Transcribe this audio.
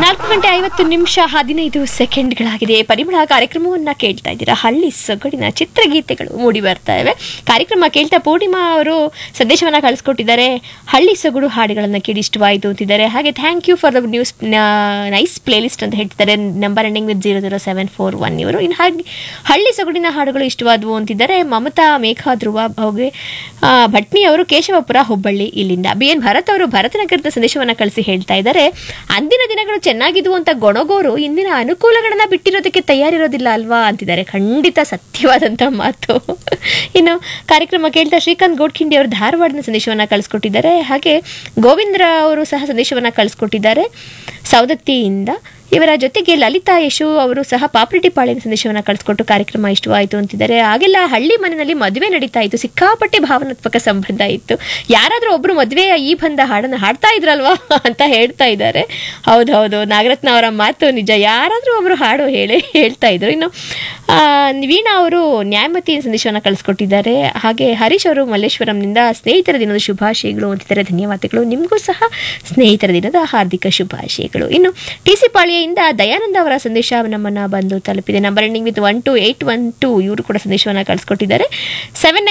ನಾಲ್ಕು ಗಂಟೆ ಐವತ್ತು ನಿಮಿಷ ಹದಿನೈದು ಸೆಕೆಂಡ್ಗಳಾಗಿದೆ ಪರಿಮಳ ಕಾರ್ಯಕ್ರಮವನ್ನ ಕೇಳ್ತಾ ಇದ್ದೀರಾ ಹಳ್ಳಿ ಸೊಗಡಿನ ಚಿತ್ರಗೀತೆಗಳು ಮೂಡಿ ಬರ್ತಾ ಇವೆ ಕಾರ್ಯಕ್ರಮ ಕೇಳ್ತಾ ಪೂರ್ಣಿಮಾ ಅವರು ಸಂದೇಶವನ್ನ ಕಳಿಸ್ಕೊಟ್ಟಿದ್ದಾರೆ ಹಳ್ಳಿ ಸೊಗಡು ಹಾಡುಗಳನ್ನ ಕೇಳಿ ಇಷ್ಟವಾಯಿತು ಅಂತಿದ್ದಾರೆ ಹಾಗೆ thank you for the news nice playlist ಅಂತ ಹೇಳ್ತಿದ್ದಾರೆ number ending with zero zero seven four one ಇವರು ಇನ್ನು ಹಾಗೆ ಹಳ್ಳಿ ಸೊಗಡಿನ ಹಾಡುಗಳು ಇಷ್ಟವಾದವು ಅಂತಿದ್ದಾರೆ ಮಮತಾ ಮೇಘಾ ಧ್ರುವ ಹಾಗೆ ಆ, ಭಟ್ನಿ ಅವರು ಕೇಶವಪುರ ಹುಬ್ಬಳ್ಳಿ ಇಲ್ಲಿಂದ ಬಿ ಎನ್ ಭರತ್ ಅವರು ಭರತನಗರದ ಸಂದೇಶವನ್ನ ಕಳಿಸಿ ಹೇಳ್ತಾ ಇದ್ದಾರೆ ಅಂದಿನ ದಿನಗಳು ಚೆನ್ನಾಗಿದ್ವು ಅಂತ ಗೊಣಗೋರು ಇಂದಿನ ಅನುಕೂಲಗಳನ್ನ ಬಿಟ್ಟಿರೋದಕ್ಕೆ ತಯಾರಿರೋದಿಲ್ಲ ಅಲ್ವಾ ಅಂತಿದ್ದಾರೆ ಖಂಡಿತ ಸತ್ಯವಾದಂತ ಮಾತು ಇನ್ನು ಕಾರ್ಯಕ್ರಮ ಕೇಳ್ತಾ ಶ್ರೀಕಾಂತ್ ಗೋಡ್ಖಿಂಡಿ ಅವರು ಧಾರವಾಡದ ಸಂದೇಶವನ್ನ ಕಳಿಸ್ಕೊಟ್ಟಿದ್ದಾರೆ ಹಾಗೆ ಗೋವಿಂದ್ರ ಅವರು ಸಹ ಸಂದೇಶವನ್ನ ಕಳಿಸ್ಕೊಟ್ಟಿದ್ದಾರೆ ಸೌದತ್ತಿಯಿಂದ ಇವರ ಜೊತೆಗೆ ಲಲಿತಾ ಯಶು ಅವರು ಸಹ ಪಾಪ್ರಿಟಿಪಾಳ್ಯದ ಸಂದೇಶವನ್ನ ಕಳಿಸ್ಕೊಟ್ಟು ಕಾರ್ಯಕ್ರಮ ಇಷ್ಟವಾಯಿತು ಅಂತಿದ್ದಾರೆ ಆಗೆಲ್ಲ ಹಳ್ಳಿ ಮನೆಯಲ್ಲಿ ಮದುವೆ ನಡೀತಾ ಇತ್ತು ಸಿಕ್ಕಾಪಟ್ಟೆ ಭಾವನಾತ್ಮಕ ಸಂಬಂಧ ಇತ್ತು ಯಾರಾದರೂ ಒಬ್ರು ಮದುವೆಯ ಈ ಬಂದ ಹಾಡನ್ನು ಹಾಡ್ತಾ ಇದ್ರಲ್ವಾ ಅಂತ ಹೇಳ್ತಾ ಇದ್ದಾರೆ ಹೌದು ಹೌದು ನಾಗರತ್ನ ಅವರ ಮಾತು ನಿಜ ಯಾರಾದರೂ ಒಬ್ರು ಹಾಡು ಹೇಳಿ ಹೇಳ್ತಾ ಇದ್ರು ಇನ್ನು ಆ, ವೀಣಾ ಅವರು ನ್ಯಾಯಮತಿ ಸಂದೇಶವನ್ನು ಕಳಿಸ್ಕೊಟ್ಟಿದ್ದಾರೆ ಹಾಗೆ ಹರೀಶ್ ಅವರು ಮಲ್ಲೇಶ್ವರಂನಿಂದ ಸ್ನೇಹಿತರ ದಿನದ ಶುಭಾಶಯಗಳು ಅಂತಿದ್ದಾರೆ ಧನ್ಯವಾದಗಳು ನಿಮಗೂ ಸಹ ಸ್ನೇಹಿತರ ದಿನದ ಹಾರ್ದಿಕ ಶುಭಾಶಯಗಳು ಇನ್ನು ಟಿ ಸಿ ಪಾಳ್ಯದಿಂದ ದಯಾನಂದ ಅವರ ಸಂದೇಶ ನಮ್ಮನ್ನ ಬಂದು ತಲುಪಿದೆ number ending with one two eight one two ಇವರು ಕೂಡ ಸಂದೇಶವನ್ನು ಕಳಿಸ್ಕೊಟ್ಟಿದ್ದಾರೆ ಸೆವೆನ್